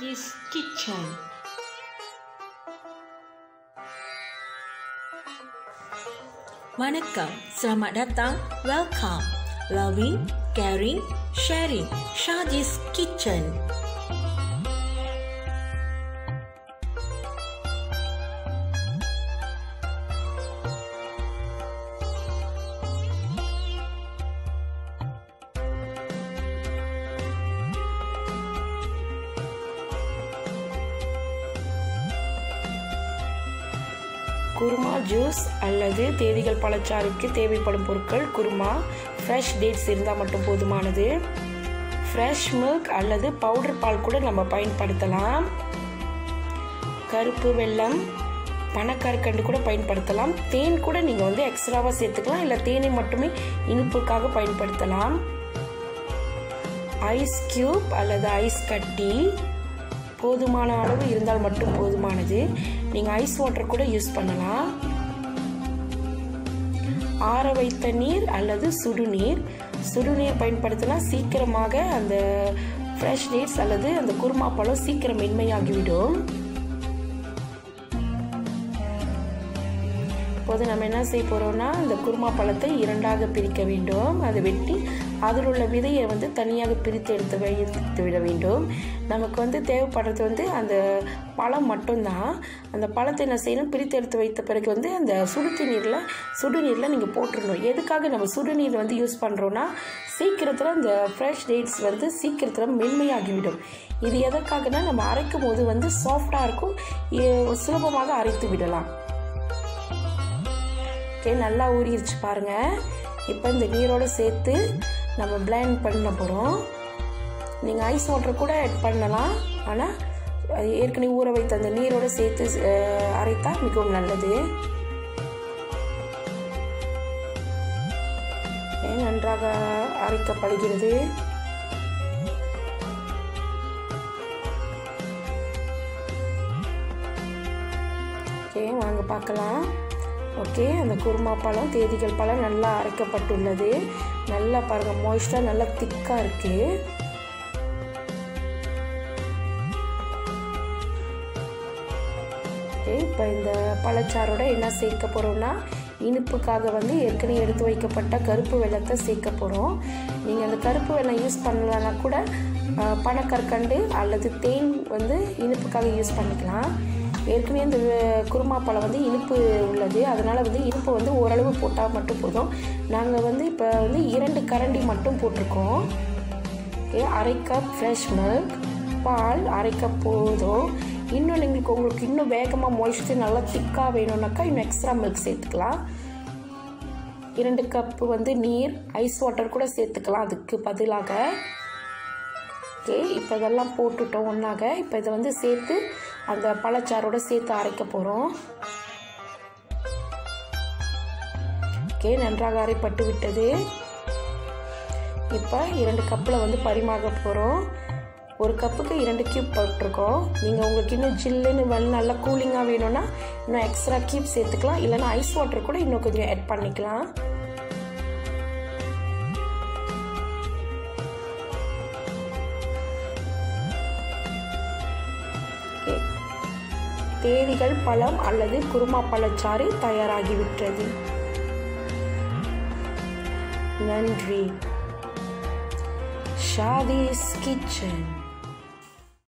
Shadi's Kitchen. Vanakkam, selamat datang, welcome. Loving, caring, sharing. Shadi's Kitchen. குருமா juice அல்லது தேதிகள் பழச்சாறுக்கு தேவைப்படும் பொருட்கள் குருமா ஃப்ரெஷ் டேட்ஸ் இருந்தால் மட்டும் போதுமானது ஃப்ரெஷ் மில்க் அல்லது பவுடர் பால் கூட நம்ம பயன்படுத்தலாம் கருப்பு வெல்லம் பனக்கற்கண்டு கூட பயன்படுத்தலாம் தேன் கூட நீங்கள் வந்து எக்ஸ்ட்ராவாக சேர்த்துக்கலாம் இல்லை தேனை மட்டுமே இனிப்புக்காக பயன்படுத்தலாம் ஐஸ் கியூப் அல்லது ஐஸ் கட்டி போதுமான அளவு இருந்தால் மட்டும் போதுமானது நீங்கள் ஐஸ் வாட்டர் கூட யூஸ் பண்ணலாம் ஆற வைத்த நீர் அல்லது சுடுநீர் சுடுநீர் பயன்படுத்தினா சீக்கிரமாக அந்த ஃப்ரெஷ் டேட்ஸ் அல்லது அந்த குருமா பழம் சீக்கிரம் மென்மையாகிவிடும் இப்போது நம்ம என்ன செய்ய போகிறோம்னா இந்த குருமா பழத்தை இரண்டாக பிரிக்க வேண்டும் அதை வெட்டி அதில் உள்ள விதையை வந்து தனியாக பிரித்து எடுத்து வைத்து விட வேண்டும் நமக்கு வந்து தேவைப்படுறது வந்து அந்த பழம் மட்டும்தான் அந்த பழத்தை என்ன செய்யணும் பிரித்து எடுத்து வைத்த பிறகு வந்து அந்த சுடுத்தி நீரில் சுடுநீரில் நீங்கள் போட்டுடணும் எதுக்காக நம்ம சுடுநீர் வந்து யூஸ் பண்ணுறோன்னா சீக்கிரத்தில் இந்த ஃப்ரெஷ் டேட்ஸ் வந்து சீக்கிரத்தில் மென்மையாகிவிடும் இது எதற்காகனா நம்ம அரைக்கும் போது வந்து சாஃப்டாக இருக்கும் சுலபமாக அரைத்து விடலாம் ஓகே நல்லா ஊறிடுச்சு பாருங்கள் இப்போ இந்த நீரோடு சேர்த்து நம்ம பிளெண்ட் பண்ண போகிறோம் நீங்கள் ஐஸ் வாட்டர் கூட ஆட் பண்ணலாம் ஆனால் ஏற்கனவே ஊற வைத்த அந்த நீரோடு சேர்த்து அரைத்தா மிகவும் நல்லது நன்றாக அரைக்கப்படுகிறது ஓகே வாங்க பார்க்கலாம் ஓகே அந்த குருமா பழம் தேதிகள் பழம் நல்லா அரைக்கப்பட்டுள்ளது நல்லா பாருங்கள் மாய்ஸ்டாக நல்லா திக்காக இருக்குது ஓகே இப்போ இந்த பழச்சாரோட என்ன சேர்க்க போகிறோம்னா இனிப்புக்காக வந்து ஏற்கனவே எடுத்து வைக்கப்பட்ட கருப்பு வெள்ளத்தை சேர்க்க போகிறோம் நீங்கள் அந்த கருப்பு வெள்ளம் யூஸ் பண்ணலன்னா கூட பனக்கற்கண்டு அல்லது தேன் வந்து இனிப்புக்காக யூஸ் பண்ணிக்கலாம் ஏற்கனவே இந்த குருமா பழம் வந்து இனிப்பு உள்ளது அதனால் வந்து இனிப்பு வந்து ஓரளவு போட்டால் மட்டும் போதும் நாங்கள் வந்து இப்போ வந்து இரண்டு கரண்டி மட்டும் போட்டிருக்கோம் ஓகே அரை கப் ஃப்ரெஷ் மில்க் பால் அரை கப் போதும் இன்னும் எங்களுக்கு உங்களுக்கு இன்னும் வேகமாக மொய்ஸ்ட்டு நல்லா திக்காக வேணும்னாக்கா இன்னும் எக்ஸ்ட்ரா மில்க் சேர்த்துக்கலாம் இரண்டு கப்பு வந்து நீர் ஐஸ் வாட்டர் கூட சேர்த்துக்கலாம் அதுக்கு பதிலாக ஓகே இப்போ இதெல்லாம் போட்டுட்டோம் ஒன்றாக இப்போ இதை வந்து சேர்த்து அந்த பழச்சாரோட சேர்த்து அரைக்க போகிறோம் ஓகே நன்றாக அரைப்பட்டு விட்டது இப்போ இரண்டு கப்பில் வந்து பரிமாற போகிறோம் ஒரு கப்புக்கு இரண்டு கியூப் போட்டிருக்கோம் நீங்கள் உங்களுக்கு இன்னும் ஜில்லுன்னு வல் நல்லா கூலிங்காக வேணும்னா இன்னும் எக்ஸ்ட்ரா கியூப் சேர்த்துக்கலாம் இல்லைனா ஐஸ் வாட்டர் கூட இன்னும் கொஞ்சம் ஆட் பண்ணிக்கலாம் தேதிகள் பழம் அல்லது குருமா பழச்சாறு தயாராகிவிட்டது நன்றி ஷாதீஸ் கிச்சன்